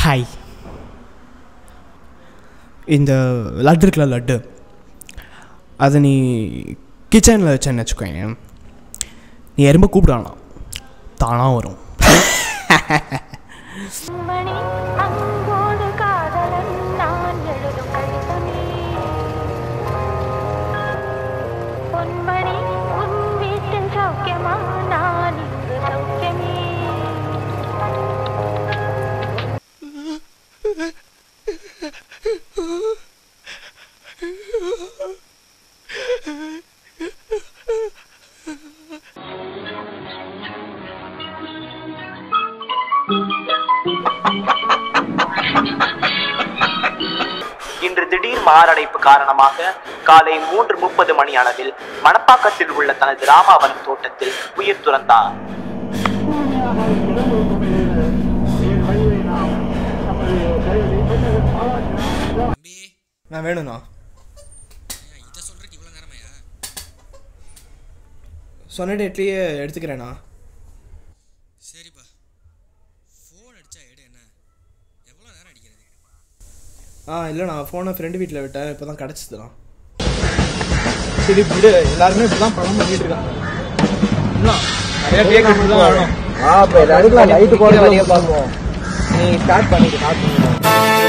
hi இந்த லட்டு இருக்குல்ல லட்டு அதை நீ கிச்சனில் வச்சேன்னு வச்சுக்கோங்க நீ எறும்ப கூப்பிடாலாம் தானாக வரும் மணி அங்கோடு காதலன் நான் எழுதும் கடிதமே பொன்மணி உன் வீட்டில் சௌக்கியமா நான் இங்கு சௌக்கியமே இன்று திடீர் மாரடைப்பு காரணமாக காலை மூன்று முப்பது மணி அளவில் மணப்பாக்கத்தில் உள்ள தனது ராமாவனம் தோட்டத்தில் உயிர் துறந்தார் தம்பி நான் வேணும்ண்ணா ஏன் இதை சொல்றதுக்கு இவ்வளோ நேரமாயா சொன்ன டேட்லேயே எடுத்துக்கிறேண்ணா சரிப்பா ஃபோன் அடிச்சா எடு என்ன எவ்வளோ நேரம் அடிக்கிறது ஆ இல்லைண்ணா ஃபோனை ஃப்ரெண்டு வீட்டில் விட்டேன் இப்போ தான் கிடச்சிதுண்ணா சரி விடு எல்லாருமே இப்பதான் படம் பண்ணிட்டு இருக்காங்க என்ன நிறைய டேக் எடுத்து தான் ஆகணும் ஆ இப்போ எடுக்கலாம் நைட்டு போகிற வரையும் பார்ப்போம் நீ ஸ்டார்ட் பண்ணிட்டு ஸ்டார்ட் பண்ணிடு